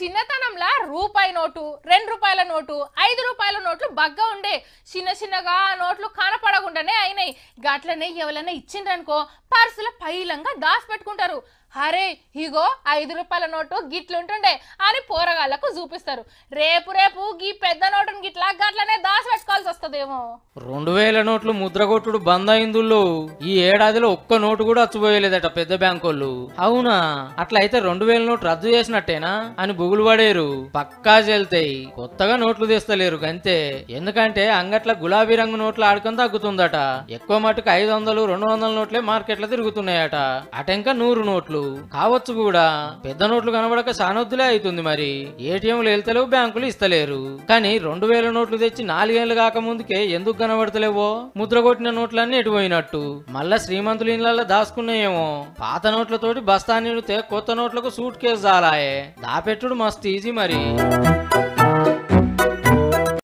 చిన్నతనంలా రూపాయి నోటు రెండు రూపాయల నోటు ఐదు రూపాయల నోట్లు బగ్గా ఉండే చిన్న చిన్నగా ఆ నోట్లు కనపడకుండానే అయినాయి గట్లనే ఎవరైనా ఇచ్చిండ్రనుకో పర్సుల పైలంగా దాచి పెట్టుకుంటారు అరే ఇగో ఐదు రూపాయల నోటు గిట్లుంటుండే అని పోరగాళ్ళకు చూపిస్తారు రేపు రేపు గీ పెద్ద నోటుని గిట్లా గట్లనే దాచి పెట్టుకోవాల్సి వస్తుందేమో రెండు వేల నోట్లు ముద్రగొట్టుడు బంద్ అయిందుల్లో ఈ ఏడాదిలో ఒక్క నోటు కూడా అచ్చుపోయలేదట పెద్ద బ్యాంకోళ్ళు అవునా అట్లయితే రెండు వేల నోటు రద్దు చేసినట్టేనా అని బుగులు పడేరు పక్కా చెల్తాయి కొత్తగా నోట్లు తీస్తలేరు గంతే ఎందుకంటే అంగట్ల గులాబీ రంగు నోట్లు ఆడకం తగ్గుతుందట ఎక్కువ మటుకు ఐదు వందలు రెండు వందల నోట్లే మార్కెట్లో తిరుగుతున్నాయట అటెంక నూరు నోట్లు కావచ్చు కూడా పెద్ద నోట్లు కనబడక సానొద్దులే అవుతుంది మరి ఏటీఎంలు వెళ్తలేవు బ్యాంకులు ఇస్తలేరు కానీ రెండు వేల నోట్లు తెచ్చి నాలుగేళ్లు కాక ముందుకే ఎందుకు కనబడతలేవో ముద్ర కొట్టిన నోట్లన్నీ ఎటుపోయినట్టు మళ్ళా శ్రీమంతుల ఇళ్ళల్లో దాచుకున్నాయేమో పాత నోట్లతోటి బస్తా నిండితే కొత్త నోట్లకు సూట్ కేసు జాలాయే దాపెట్టుడు మస్తు ఈజీ మరి